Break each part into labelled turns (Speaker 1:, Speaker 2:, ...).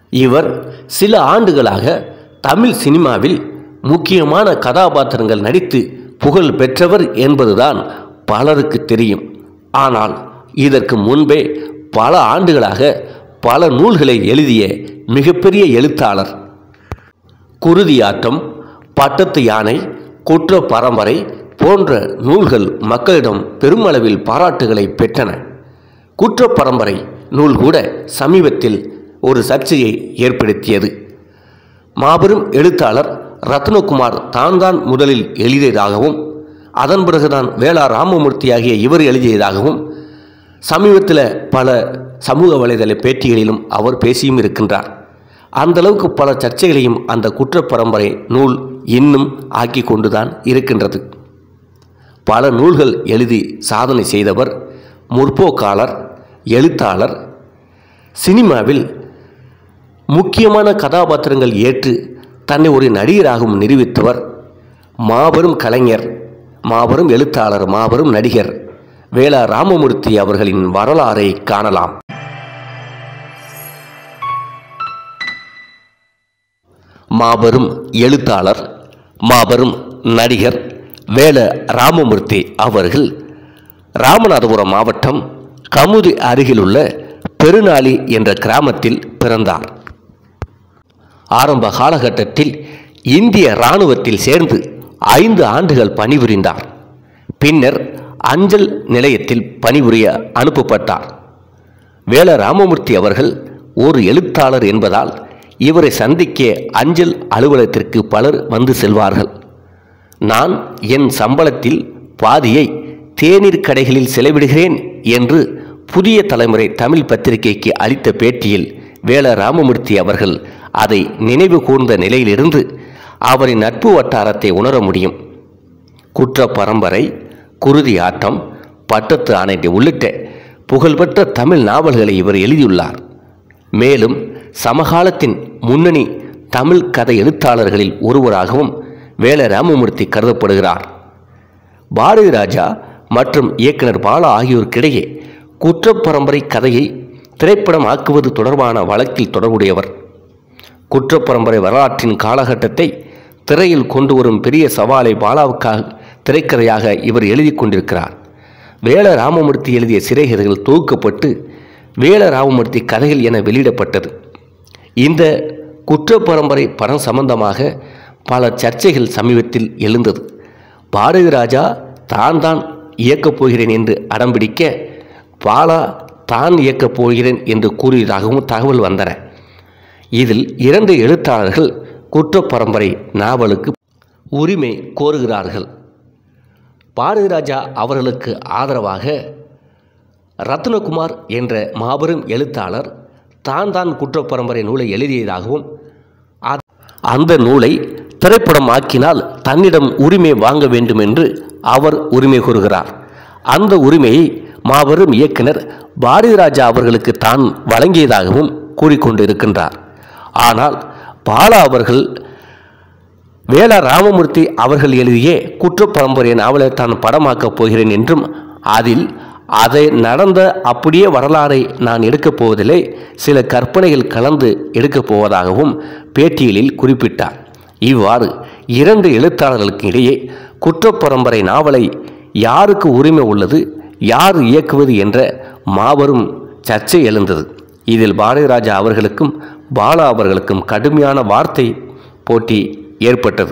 Speaker 1: இவர் சில ஆண்டுகளாக தமிழ் சினிமாவில் முக்கியமான கதாபாத்திரங்கள் நடித்து புகழ் பெற்றவர் என்பதுதான் பலருக்கு தெரியும் ஆனால் இதற்கு முன்பே பல ஆண்டுகளாக பல நூல்களை எழுதிய மிகப்பெரிய எழுத்தாளர் குருதியாட்டம் பட்டத்து யானை குற்ற பரம்பரை போன்ற நூல்கள் மக்களிடம் பெருமளவில் பாராட்டுகளை பெற்றன குற்ற பரம்பரை நூல் கூட சமீபத்தில் ஒரு சர்ச்சையை ஏற்படுத்தியது மாபெரும் எழுத்தாளர் ரத்னகுமார் தான் தான் முதலில் எழுதியதாகவும் அதன் பிறகுதான் வேளா ராமமூர்த்தி ஆகிய இவர் எழுதியதாகவும் சமீபத்தில் பல சமூக வலைதள பேட்டிகளிலும் அவர் பேசியும் இருக்கின்றார் அந்த அளவுக்கு பல சர்ச்சைகளையும் அந்த குற்ற பரம்பரை நூல் இன்னும் ஆக்கி கொண்டுதான் இருக்கின்றது பல நூல்கள் எழுதி சாதனை செய்தவர் முற்போக்காளர் எழுத்தாளர் சினிமாவில் முக்கியமான கதாபாத்திரங்கள் ஏற்று தன்னை ஒரு நடிகராகவும் நிரூபித்தவர் மாபெரும் கலைஞர் மாபெரும் எழுத்தாளர் மாபெரும் நடிகர் வேளா ராமமூர்த்தி அவர்களின் வரலாறை காணலாம் மாபெரும் எழுத்தாளர் மாபெரும் நடிகர் வேல ராமமூர்த்தி அவர்கள் ராமநாதபுரம் மாவட்டம் கமுதி அருகிலுள்ள பெருநாளி என்ற கிராமத்தில் பிறந்தார் ஆரம்ப காலகட்டத்தில் இந்திய இராணுவத்தில் சேர்ந்து ஐந்து ஆண்டுகள் பணிபுரிந்தார் பின்னர் அஞ்சல் நிலையத்தில் பணிபுரிய அனுப்பப்பட்டார் வேல ராமமூர்த்தி அவர்கள் ஒரு எழுத்தாளர் என்பதால் இவரை சந்திக்க அஞ்சல் அலுவலகத்திற்கு பலர் வந்து செல்வார்கள் நான் என் சம்பளத்தில் பாதியை தேநீர் கடைகளில் செலவிடுகிறேன் என்று புதிய தலைமுறை தமிழ் பத்திரிகைக்கு அளித்த பேட்டியில் வேல ராமமூர்த்தி அவர்கள் அதை நினைவு கூர்ந்த நிலையிலிருந்து அவரின் நட்பு வட்டாரத்தை உணர முடியும் குற்ற பரம்பரை குருதி ஆட்டம் பட்டத்து ஆணைட்டு உள்ளிட்ட புகழ்பெற்ற தமிழ் நாவல்களை இவர் எழுதியுள்ளார் மேலும் சமகாலத்தின் முன்னணி தமிழ் கதை எழுத்தாளர்களில் ஒருவராகவும் வேல ராமமூர்த்தி கருதப்படுகிறார் பாரதி ராஜா மற்றும் இயக்குனர் பாலா ஆகியோருக்கிடையே குற்றப் பரம்பரை கதையை திரைப்படம் ஆக்குவது தொடர்பான வழக்கில் தொடர்புடையவர் குற்றப் பரம்பரை வரலாற்றின் காலகட்டத்தை திரையில் கொண்டு வரும் பெரிய சவாலை பாலாவுக்காக திரைக்கதையாக இவர் எழுதி கொண்டிருக்கிறார் வேல ராமமூர்த்தி எழுதிய சிறைகதைகள் தொகுக்கப்பட்டு வேல ராமமூர்த்தி கதைகள் என வெளியிடப்பட்டது இந்த குற்ற பரம்பரை படம் சம்பந்தமாக பல சர்ச்சைகள் சமீபத்தில் எழுந்தது பாரதி ராஜா தான் தான் இயக்கப் போகிறேன் என்று அடம்பிடிக்க பாலா தான் இயக்கப் போகிறேன் என்று கூறியதாகவும் தகவல் வந்தன இதில் இரண்டு எழுத்தாளர்கள் குற்ற பரம்பரை நாவலுக்கு உரிமை கோருகிறார்கள் பாரதி ராஜா அவர்களுக்கு ஆதரவாக ரத்னகுமார் என்ற மாபெரும் எழுத்தாளர் தான் தான் குற்றப் பரம்பரை நூலை எழுதியதாகவும் அ- அந்த நூலை திரைப்படம் ஆக்கினால் தன்னிடம் உரிமை வாங்க வேண்டும் என்று அவர் உரிமை கோருகிறார் அந்த உரிமையை மாபெரும் இயக்குனர் பாரதி ராஜா அவர்களுக்கு தான் வழங்கியதாகவும் கூறிக்கொண்டிருக்கின்றார் ஆனால் பாலா அவர்கள் வேளா ராமமூர்த்தி அவர்கள் எழுதிய குற்றப் பரம்பரை நாவலை தான் படமாக்கப் போகிறேன் என்றும் அதில் அதை நடந்த அப்படியே வரலாறை நான் எடுக்கப் போவதில்லை சில கற்பனைகள் கலந்து எடுக்கப் போவதாகவும் பேட்டியலில் குறிப்பிட்டார் இவ்வாறு இரண்டு எழுத்தாளர்களுக்கு இடையே குற்றப் பரம்பரை நாவலை யாருக்கு உரிமை உள்ளது யார் இயக்குவது என்ற மாபெரும் சர்ச்சை எழுந்தது இதில் பாரதிராஜா அவர்களுக்கும் பாலா அவர்களுக்கும் கடுமையான வார்த்தை போட்டி ஏற்பட்டது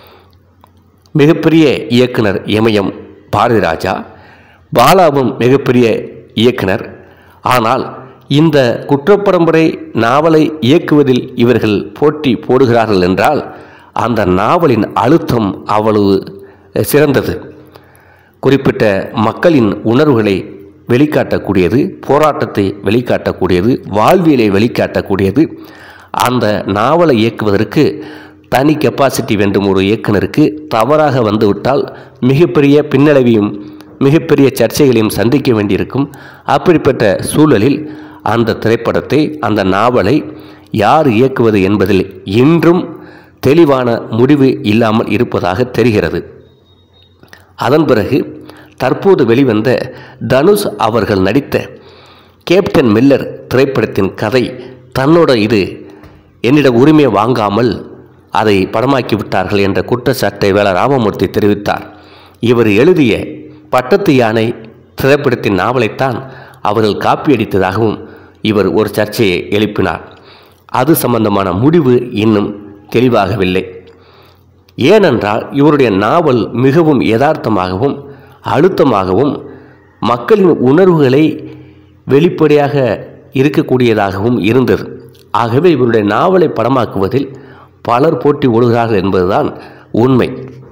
Speaker 1: மிகப்பெரிய இயக்குனர் இமயம் பாரதிராஜா பாலாவும் மிகப்பெரிய இயக்குனர் ஆனால் இந்த குற்றப்பரம்பரை நாவலை இயக்குவதில் இவர்கள் போட்டி போடுகிறார்கள் என்றால் அந்த நாவலின் அழுத்தம் அவ்வளவு சிறந்தது குறிப்பிட்ட மக்களின் உணர்வுகளை வெளிக்காட்டக்கூடியது போராட்டத்தை வெளிக்காட்டக்கூடியது வாழ்வியலை வெளிக்காட்டக்கூடியது அந்த நாவலை இயக்குவதற்கு தனி கெப்பாசிட்டி வேண்டும் ஒரு இயக்குனருக்கு தவறாக வந்துவிட்டால் மிகப்பெரிய பின்னடைவையும் மிகப்பெரிய சர்ச்சைகளையும் சந்திக்க வேண்டியிருக்கும் அப்படிப்பட்ட சூழலில் அந்த திரைப்படத்தை அந்த நாவலை யார் இயக்குவது என்பதில் இன்றும் தெளிவான முடிவு இல்லாமல் இருப்பதாக தெரிகிறது அதன் பிறகு தற்போது வெளிவந்த தனுஷ் அவர்கள் நடித்த கேப்டன் மில்லர் திரைப்படத்தின் கதை தன்னோட இது என்னிடம் உரிமையை வாங்காமல் அதை படமாக்கி விட்டார்கள் என்ற குற்றச்சாட்டை வேள ராமமூர்த்தி தெரிவித்தார் இவர் எழுதிய பட்டத்து யானை திரைப்படத்தின் நாவலைத்தான் அவர்கள் காப்பியடித்ததாகவும் இவர் ஒரு சர்ச்சையை எழுப்பினார் அது சம்பந்தமான முடிவு இன்னும் தெளிவாகவில்லை ஏனென்றால் இவருடைய நாவல் மிகவும் யதார்த்தமாகவும் அழுத்தமாகவும் மக்களின் உணர்வுகளை வெளிப்படையாக இருக்கக்கூடியதாகவும் இருந்தது ஆகவே இவருடைய நாவலை படமாக்குவதில் பலர் போட்டி ஓடுகிறார்கள் என்பதுதான் உண்மை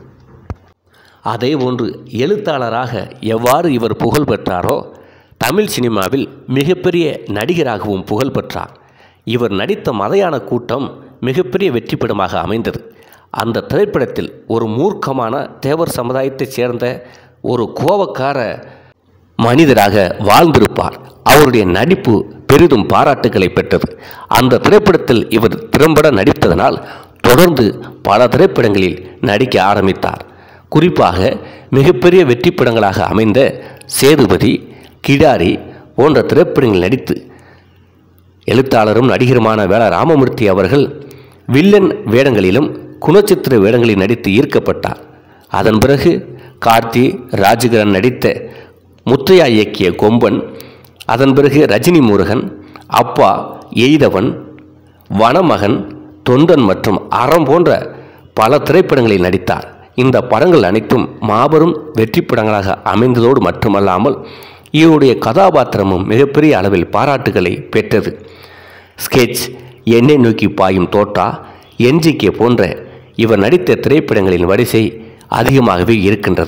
Speaker 1: அதே போன்று எழுத்தாளராக எவ்வாறு இவர் புகழ் பெற்றாரோ தமிழ் சினிமாவில் மிகப்பெரிய நடிகராகவும் புகழ் பெற்றார் இவர் நடித்த மதையான கூட்டம் மிகப்பெரிய வெற்றிப்படமாக அமைந்தது அந்த திரைப்படத்தில் ஒரு மூர்க்கமான தேவர் சமுதாயத்தைச் சேர்ந்த ஒரு கோபக்கார மனிதராக வாழ்ந்திருப்பார் அவருடைய நடிப்பு பெரிதும் பாராட்டுகளை பெற்றது அந்த திரைப்படத்தில் இவர் திறம்பட நடித்ததனால் தொடர்ந்து பல திரைப்படங்களில் நடிக்க ஆரம்பித்தார் குறிப்பாக மிகப்பெரிய வெற்றி படங்களாக அமைந்த சேதுபதி கிடாரி போன்ற திரைப்படங்களில் நடித்து எழுத்தாளரும் நடிகருமான வேள ராமமூர்த்தி அவர்கள் வில்லன் வேடங்களிலும் குணச்சித்திர வேடங்களில் நடித்து ஈர்க்கப்பட்டார் அதன் பிறகு கார்த்தி ராஜகிரண் நடித்த முத்தையா இயக்கிய கொம்பன் அதன் பிறகு ரஜினி முருகன் அப்பா எய்தவன் வனமகன் தொண்டன் மற்றும் அறம் போன்ற பல திரைப்படங்களில் நடித்தார் இந்த படங்கள் அனைத்தும் மாபெரும் வெற்றி படங்களாக அமைந்ததோடு மட்டுமல்லாமல் இவருடைய கதாபாத்திரமும் மிகப்பெரிய அளவில் பாராட்டுகளை பெற்றது ஸ்கெட்ச் எண்ணெய் நோக்கி பாயும் தோட்டா என்ஜிகே போன்ற இவர் நடித்த திரைப்படங்களின் வரிசை அதிகமாகவே இருக்கின்றது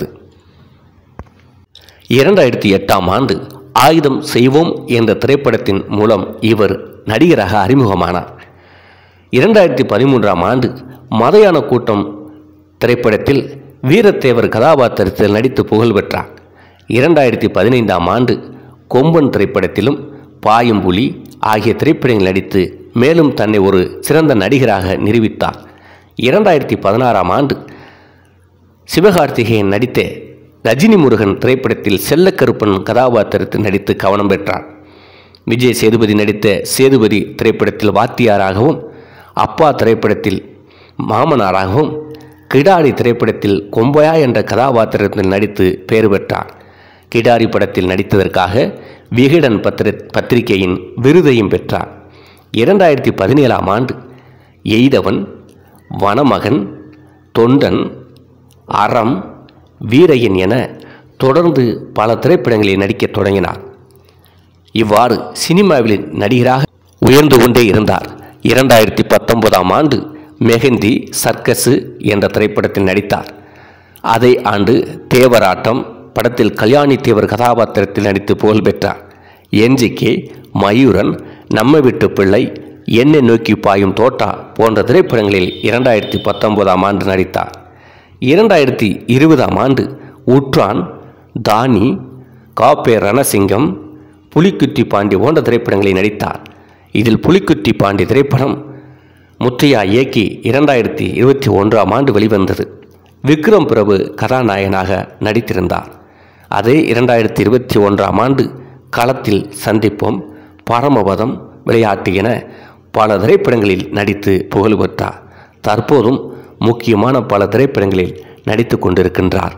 Speaker 1: இரண்டாயிரத்தி எட்டாம் ஆண்டு ஆயுதம் செய்வோம் என்ற திரைப்படத்தின் மூலம் இவர் நடிகராக அறிமுகமானார் இரண்டாயிரத்தி பதிமூன்றாம் ஆண்டு மதையான கூட்டம் திரைப்படத்தில் வீரத்தேவர் கதாபாத்திரத்தில் நடித்து புகழ் பெற்றார் இரண்டாயிரத்தி பதினைந்தாம் ஆண்டு கொம்பன் திரைப்படத்திலும் பாயும்புலி ஆகிய திரைப்படங்களில் நடித்து மேலும் தன்னை ஒரு சிறந்த நடிகராக நிரூபித்தார் இரண்டாயிரத்தி பதினாறாம் ஆண்டு சிவகார்த்திகேயன் நடித்த ரஜினி முருகன் திரைப்படத்தில் செல்லக்கருப்பன் கதாபாத்திரத்தில் நடித்து கவனம் பெற்றார் விஜய் சேதுபதி நடித்த சேதுபதி திரைப்படத்தில் வாத்தியாராகவும் அப்பா திரைப்படத்தில் மாமனாராகவும் கிடாரி திரைப்படத்தில் கொம்பையா என்ற கதாபாத்திரத்தில் நடித்து பெயர் பெற்றார் கிடாரி படத்தில் நடித்ததற்காக விகடன் பத்திர பத்திரிகையின் விருதையும் பெற்றார் இரண்டாயிரத்தி பதினேழாம் ஆண்டு எய்தவன் வனமகன் தொண்டன் அறம் வீரையன் என தொடர்ந்து பல திரைப்படங்களில் நடிக்கத் தொடங்கினார் இவ்வாறு சினிமாவில் நடிகராக உயர்ந்து கொண்டே இருந்தார் இரண்டாயிரத்தி பத்தொன்பதாம் ஆண்டு மெஹந்தி சர்க்கஸு என்ற திரைப்படத்தில் நடித்தார் அதே ஆண்டு தேவராட்டம் படத்தில் கல்யாணி தேவர் கதாபாத்திரத்தில் நடித்து புகழ் பெற்றார் என்ஜிகே மயூரன் நம்ம வீட்டு பிள்ளை என்னை நோக்கி பாயும் தோட்டா போன்ற திரைப்படங்களில் இரண்டாயிரத்தி பத்தொன்பதாம் ஆண்டு நடித்தார் இரண்டாயிரத்தி இருபதாம் ஆண்டு உற்றான் தானி காப்பே ரணசிங்கம் புலிக்குத்தி பாண்டி போன்ற திரைப்படங்களில் நடித்தார் இதில் புலிக்குத்தி பாண்டி திரைப்படம் முத்தையா இயக்கி இரண்டாயிரத்தி இருபத்தி ஒன்றாம் ஆண்டு வெளிவந்தது விக்ரம் பிரபு கதாநாயகனாக நடித்திருந்தார் அதே இரண்டாயிரத்தி இருபத்தி ஒன்றாம் ஆண்டு களத்தில் சந்திப்போம் பரமபதம் விளையாட்டு என பல திரைப்படங்களில் நடித்து புகழ் பெற்றார் தற்போதும் முக்கியமான பல திரைப்படங்களில் நடித்து கொண்டிருக்கின்றார்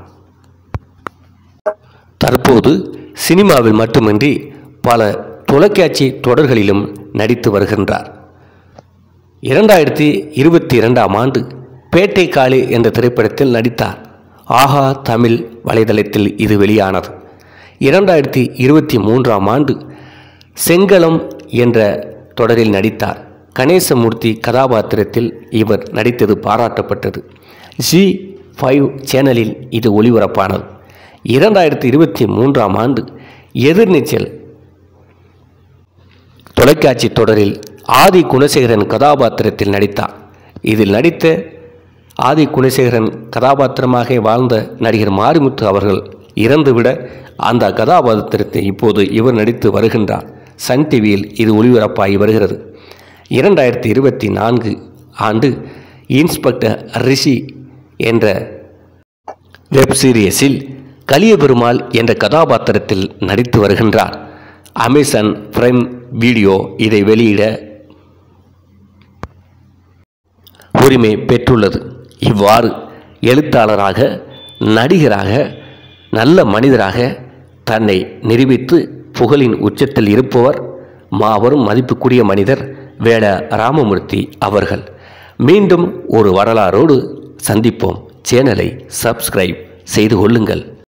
Speaker 1: தற்போது சினிமாவில் மட்டுமின்றி பல தொலைக்காட்சி தொடர்களிலும் நடித்து வருகின்றார் இரண்டாயிரத்தி இருபத்தி இரண்டாம் ஆண்டு பேட்டை காளி என்ற திரைப்படத்தில் நடித்தார் ஆஹா தமிழ் வலைதளத்தில் இது வெளியானது இரண்டாயிரத்தி இருபத்தி மூன்றாம் ஆண்டு செங்கலம் என்ற தொடரில் நடித்தார் கணேசமூர்த்தி கதாபாத்திரத்தில் இவர் நடித்தது பாராட்டப்பட்டது ஜி ஃபைவ் சேனலில் இது ஒளிபரப்பானது இரண்டாயிரத்தி இருபத்தி மூன்றாம் ஆண்டு எதிர்நீச்சல் தொலைக்காட்சி தொடரில் ஆதி குணசேகரன் கதாபாத்திரத்தில் நடித்தார் இதில் நடித்த ஆதி குணசேகரன் கதாபாத்திரமாக வாழ்ந்த நடிகர் மாரிமுத்து அவர்கள் இறந்துவிட அந்த கதாபாத்திரத்தை இப்போது இவர் நடித்து வருகின்றார் சன் டிவியில் இது ஒளிபரப்பாகி வருகிறது இரண்டாயிரத்தி இருபத்தி நான்கு ஆண்டு இன்ஸ்பெக்டர் ரிஷி என்ற வெப் சீரியஸில் கலியபெருமாள் என்ற கதாபாத்திரத்தில் நடித்து வருகின்றார் அமேசான் பிரைம் வீடியோ இதை வெளியிட உரிமை பெற்றுள்ளது இவ்வாறு எழுத்தாளராக நடிகராக நல்ல மனிதராக தன்னை நிரூபித்து புகழின் உச்சத்தில் இருப்பவர் மாபெரும் மதிப்புக்குரிய மனிதர் வேட ராமமூர்த்தி அவர்கள் மீண்டும் ஒரு வரலாறோடு சந்திப்போம் சேனலை சப்ஸ்கிரைப் செய்து கொள்ளுங்கள்